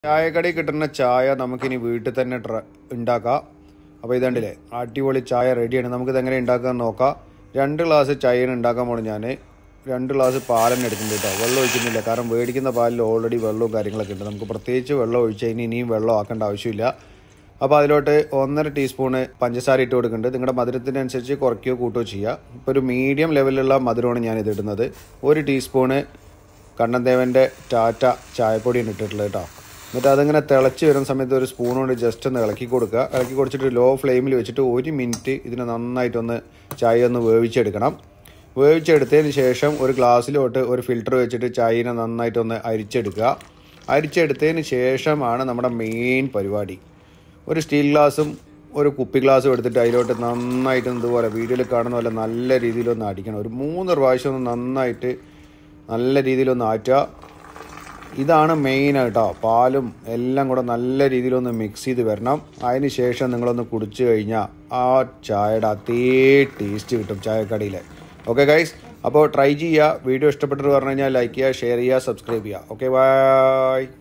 ചായക്കടി കിട്ടുന്ന ചായ നമുക്കിനി വീട്ടിൽ തന്നെ ട്ര ഉണ്ടാക്കാം അപ്പോൾ ഇതുണ്ടല്ലേ അടിപൊളി ചായ റെഡിയാണ് നമുക്കിത് എങ്ങനെ ഉണ്ടാക്കാൻ നോക്കാം രണ്ട് ഗ്ലാസ് ചായയാണ് ഉണ്ടാക്കാൻ പോണു ഞാൻ രണ്ട് ഗ്ലാസ് പാലന്നെ എടുക്കുന്നുണ്ട് കേട്ടോ വെള്ളം ഒഴിക്കുന്നില്ല കാരണം മേടിക്കുന്ന പാലിൽ ഓൾറെഡി വെള്ളവും കാര്യങ്ങളൊക്കെ ഉണ്ട് നമുക്ക് പ്രത്യേകിച്ച് വെള്ളം ഒഴിച്ച് കഴിഞ്ഞ് ഇനിയും വെള്ളം ആക്കേണ്ട ആവശ്യമില്ല അപ്പോൾ അതിലോട്ട് ഒന്നര ടീസ്പൂണ് പഞ്ചസാര ഇട്ട് കൊടുക്കുന്നുണ്ട് നിങ്ങളുടെ മധുരത്തിനനുസരിച്ച് കുറയ്ക്കുകയോ കൂട്ടുകയോ ചെയ്യുക ഇപ്പോൾ ഒരു മീഡിയം ലെവലിലുള്ള മധുരമാണ് ഞാൻ ഇത് ഇടുന്നത് ഒരു ടീസ്പൂണ് കണ്ണൻദേവൻ്റെ ടാറ്റ ചായപ്പൊടിയാണ് ഇട്ടിട്ടുള്ളത് കേട്ടോ എന്നിട്ട് അതിങ്ങനെ തിളച്ച് വരുന്ന സമയത്ത് ഒരു സ്പൂൺ കൊണ്ട് ജസ്റ്റ് ഒന്ന് ഇളക്കി കൊടുക്കുക ഇളക്കി കൊടുത്തിട്ട് ലോ ഫ്ലെയിമിൽ വെച്ചിട്ട് ഒരു മിനിറ്റ് ഇതിനെ നന്നായിട്ടൊന്ന് ചായ ഒന്ന് വേവിച്ചെടുക്കണം വേവിച്ചെടുത്തതിന് ശേഷം ഒരു ഗ്ലാസ്സിലോട്ട് ഒരു ഫിൽറ്റർ വെച്ചിട്ട് ചായനെ നന്നായിട്ടൊന്ന് അരിച്ചെടുക്കുക അരിച്ചെടുത്തതിന് ശേഷമാണ് നമ്മുടെ മെയിൻ പരിപാടി ഒരു സ്റ്റീൽ ഗ്ലാസും ഒരു കുപ്പി ഗ്ലാസ്സും എടുത്തിട്ട് അതിലോട്ട് നന്നായിട്ട് ഇതുപോലെ വീഡിയോയിൽ കാണുന്ന പോലെ നല്ല രീതിയിലൊന്ന് അടിക്കണം ഒരു മൂന്ന് പ്രാവശ്യം ഒന്ന് നന്നായിട്ട് നല്ല രീതിയിലൊന്ന് ആറ്റുക ഇതാണ് മെയിൻ കേട്ടോ പാലും എല്ലാം കൂടെ നല്ല രീതിയിലൊന്ന് മിക്സ് ചെയ്ത് വരണം അതിന് ശേഷം നിങ്ങളൊന്ന് കുടിച്ചു കഴിഞ്ഞാൽ ആ ചായയുടെ അതേ ടേസ്റ്റ് കിട്ടും ചായക്കടയിൽ ഓക്കെ ഗൈസ് അപ്പോൾ ട്രൈ ചെയ്യുക വീഡിയോ ഇഷ്ടപ്പെട്ടെന്ന് പറഞ്ഞു കഴിഞ്ഞാൽ ലൈക്ക് ചെയ്യുക ഷെയർ ചെയ്യുക സബ്സ്ക്രൈബ് ചെയ്യുക ഓക്കെ ബൈ